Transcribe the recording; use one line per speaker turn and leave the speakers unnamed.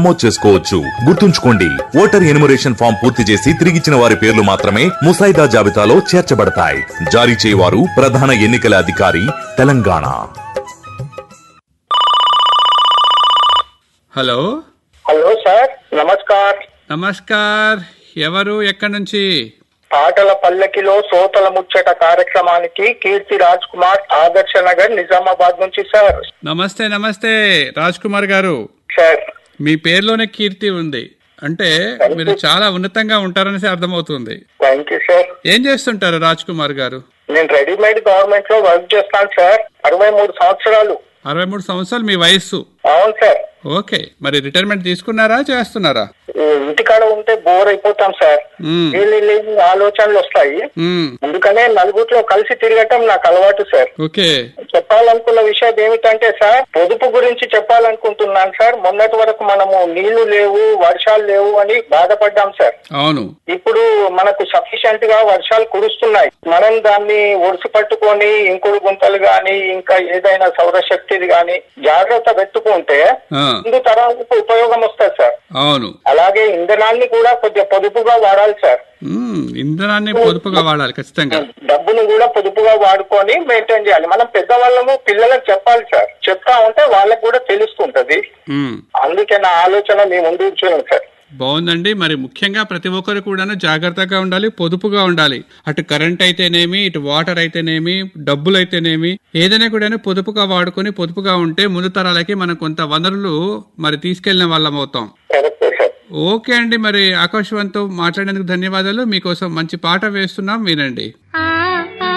నమోదు చేసుకోవచ్చు గుర్తుంచుకోండి ఓటర్ ఎనిమరేషన్ ఫామ్ పూర్తి చేసి తిరిగిచ్చిన వారి పేర్లు మాత్రమే ముసాయిదా జాబితాలో చేర్చబడతాయి జారీ చేయవారు ప్రధాన ఎన్నికల అధికారి తెలంగాణ
హలో
హలో సార్ నమస్కార్
నమస్కార్ ఎవరు ఎక్కడి నుంచి
పాటల పల్లకిలో సోతల ముచ్చట కార్యక్రమానికి కీర్తి రాజ్ కుమార్ ఆదర్శ నగర్ నిజామాబాద్ నుంచి సార్
నమస్తే నమస్తే రాజ్ కుమార్ గారు
సార్
మీ పేరులోనే కీర్తి ఉంది అంటే మీరు చాలా ఉన్నతంగా ఉంటారనేసి అర్థమవుతుంది
థ్యాంక్ యూ సార్
ఏం చేస్తుంటారు రాజ్ కుమార్ గారు
నేను రెడీమేడ్ గవర్నమెంట్ లో వర్క్ చేస్తాను సార్ అరవై మూడు సంవత్సరాలు
అరవై మూడు సంవత్సరాలు మీ వయస్సు
అవును సార్
ఓకే మరి రిటైర్మెంట్ తీసుకున్నారా చేస్తున్నారా
ఈ ఇంటికాడ ఉంటే బోర్ అయిపోతాం సార్
మ్మ్.
లేని లేని ఆలోచనలు వస్తాయి
మ్మ్.
అందుకనే నలుగురిలో కలిసి తిరగటం నాకు అలవాటు సార్
ఓకే
చెప్పాలనుకున్న విషయం ఏమిటంటే సార్ పొదుపు గురించి చెప్పాలనుకుంటున్నాను సార్ మొన్నటి వరకు మనము నీళ్లు లేవు వర్షాలు లేవు అని బాధపడ్డాం సార్
అవును
ఇప్పుడు మనకు సఫిషియెంట్ గా వర్షాలు కురుస్తున్నాయి మనం దాన్ని ఒడిసి పట్టుకొని ఇంకుడు గుంతలు గాని ఇంకా ఏదైనా సౌరశక్తిది గాని జాగ్రత్త పెట్టుకుంటే
ఆ,
ముందు తరాలకు ఉపయోగం వస్తుంది సార్
అవును
అలాగే ఇంధనాన్ని కూడా కొద్దిగా పొదుపుగా వాడాలి సార్
మ్మ్. ఇంధనాన్ని పొదుపుగా వాడాలి ఖచ్చితంగా
డబ్బును కూడా పొదుపుగా వాడుకొని మెయింటైన్ చేయాలి మనం పెద్దవాళ్ళము పిల్లలకు చెప్పాలి సార్ చెప్తా ఉంటే వాళ్ళకు కూడా తెలుస్తుంటది
మ్మ్.
అందుకే నా ఆలోచన మీ ముందు ఉంచాను సార్
బాగుందండి మరి ముఖ్యంగా ప్రతి ఒక్కరు కూడా జాగ్రత్తగా ఉండాలి పొదుపుగా ఉండాలి అటు కరెంట్ అయితేనేమి ఇటు వాటర్ అయితేనేమి డబ్బులు అయితేనేమి ఏదైనా కూడా పొదుపుగా వాడుకొని పొదుపుగా ఉంటే ముందు తరాలకి మనం కొంత వనరులు మరి తీసుకెళ్లిన వాళ్ళం అవుతాం
కరెక్టే సార్
ఓకే అండి మరి ఆకాశవాణితో మాట్లాడేందుకు ధన్యవాదాలు మీకోసం మంచి పాట వేస్తున్నాం వినండి
ఆ